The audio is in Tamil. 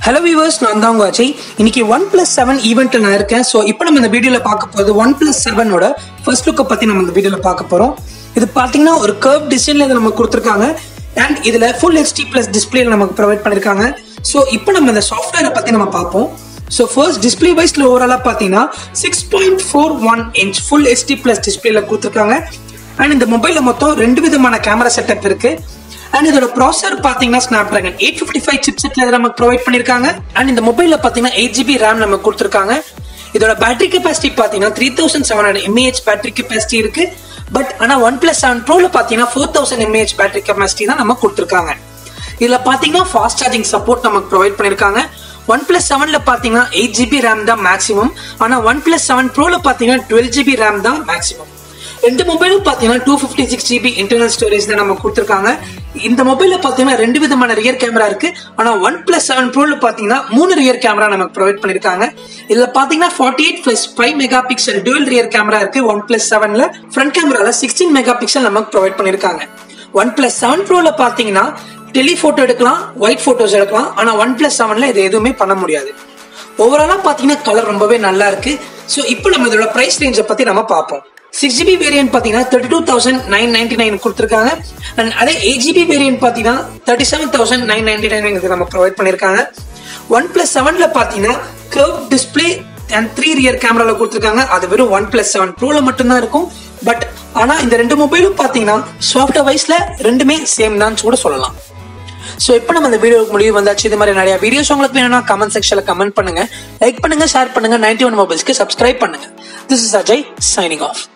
ஹலோ வியூவர்ஸ் நான் தான் உங்க அஜய் இன்னைக்கு ஒன் பிளஸ் செவன் ஈவெண்ட்ல நான் இருக்கேன் ஸோ இப்போ நம்ம இந்த வீடியோல பார்க்க போகிறது ஒன் பிளஸ் செவனோட ஃபர்ஸ்ட் லுக்கை பத்தி நம்ம இந்த வீடியோல பார்க்க போறோம் இது பார்த்தீங்கன்னா ஒரு கர்வ் டிசைன்ல இதை நமக்கு கொடுத்துருக்காங்க அண்ட் இதுல ஃபுல் ஹெச்டி பிளஸ் டிஸ்பிளே நமக்கு ப்ரொவைட் பண்ணிருக்காங்க ஸோ இப்போ நம்ம இந்த சாஃப்ட்வேரை பத்தி நம்ம பார்ப்போம் ஸோ ஃபர்ஸ்ட் டிஸ்பிளே வைஸ்ல ஓவராலாக பார்த்தீங்கன்னா six point four one inch full HD plus டிஸ்பிளேல கொடுத்துருக்காங்க அண்ட் இந்த மொபைலில் மொத்தம் ரெண்டு விதமான கேமரா செட்டப் இருக்கு அண்ட் இதோட ப்ராசர் பாத்தீங்கன்னா Snapdragon eight fifty five chip செட்ல நமக்கு ப்ரொவைட் பண்ணிருக்காங்க அண்ட் இந்த மொபைல்ல பாத்தீங்கன்னா எயிட் ஜிபி ரேம் நமக்கு கொடுத்துருக்காங்க இதோட பேட்டரி கெப்பாசிட்டி பாத்தீங்கன்னா three thousand seven hundred mAh battery capacity இருக்கு பட் ஆனா ஒன் பிளஸ் செவன் ப்ரோல பாத்தீங்கன்னா four thousand mAh battery capacity தான் நமக்கு கொடுத்துருக்காங்க இதுல பாத்தீங்கன்னா ஃபாஸ்ட் சார்ஜிங் சப்போர்ட் நமக்கு ப்ரொவைட் பண்ணிருக்காங்க ஒன் பிளஸ் செவன்ல பாத்தீங்கன்னா எயிட் ஜிபி ரேம் தான் மேக்ஸிமம் ஆனா ஒன் பிளஸ் செவன் ப்ரோல பாத்தீங்கன்னா டுவெல் ஜிபி ரேம் தான் மேக்ஸிமம் ரெண்டு மொபைலும் பாத்தீங்கன்னா two fifty six GB internal storage தான் நம்ம கொடுத்துருக்காங்க இந்த மொபைல்ல பாத்தீங்கன்னா ரெண்டு விதமான ரியர் கேமரா இருக்கு ஆனா ஒன் பிளஸ் செவன் ப்ரோல பாத்தீங்கன்னா மூணு ரியர் கேமரா நமக்கு ப்ரொவைட் பண்ணிருக்காங்க இதுல பாத்தீங்கன்னா forty eight plus five megapixel dual rear camera இருக்கு ஒன் பிளஸ் செவன்ல ஃப்ரண்ட் கேமரால சிக்ஸ்டீன் மெகா பிக்சல் நமக்கு ப்ரொவைட் பண்ணிருக்காங்க ஒன் பிளஸ் செவன் ப்ரோல பாத்தீங்கன்னா டெலிஃபோட்டோ எடுக்கலாம் ஒயிட் போட்டோஸ் எடுக்கலாம் ஆனா ஒன் பிளஸ் செவன்ல இது எதுவுமே பண்ண முடியாது ஓவராலா பாத்தீங்கன்னா கலர் ரொம்பவே நல்லா இருக்கு ஸோ இப்போ நம்ம இதோட பிரைஸ் ரேஞ்சை பத்தி நம்ம பார்ப்போம் சிக்ஸ் ஜிபி வேரியன்ட் பார்த்தீங்கன்னா thirty two thousand nine ninety nine கொடுத்துருக்காங்க அண்ட் அதே எயிட் ஜிபி வேரியன்ட் பார்த்தீங்கன்னா thirty seven thousand nine ninety nine நம்ம ப்ரொவைட் பண்ணியிருக்காங்க ஒன் பிளஸ் செவன்ல பார்த்தீங்கன்னா curve display and three rear கேமரால கொடுத்துருக்காங்க அது வெறும் ஒன் பிளஸ் செவன் ப்ரோல மட்டும்தான் இருக்கும் பட் ஆனா இந்த ரெண்டு மொபைலும் பார்த்தீங்கன்னா சாஃப்ட்வேர் வைஸ்ல ரெண்டுமே சேம் தான் கூட சொல்லலாம் ஸோ இப்போ நம்ம இந்த வீடியோக்கு முடிவு வந்தாச்சு இது மாதிரி நிறைய வீடியோஸ் உங்களுக்கு வேணும்னா கமெண்ட் செக்ஷன்ல கமெண்ட் பண்ணுங்க லைக் பண்ணுங்க ஷேர் பண்ணுங்க நைன்டி ஒன் மொபைல்ஸ்க்கு சப்ஸ்கிரைப் பண்ணுங்க this is Ajay signing of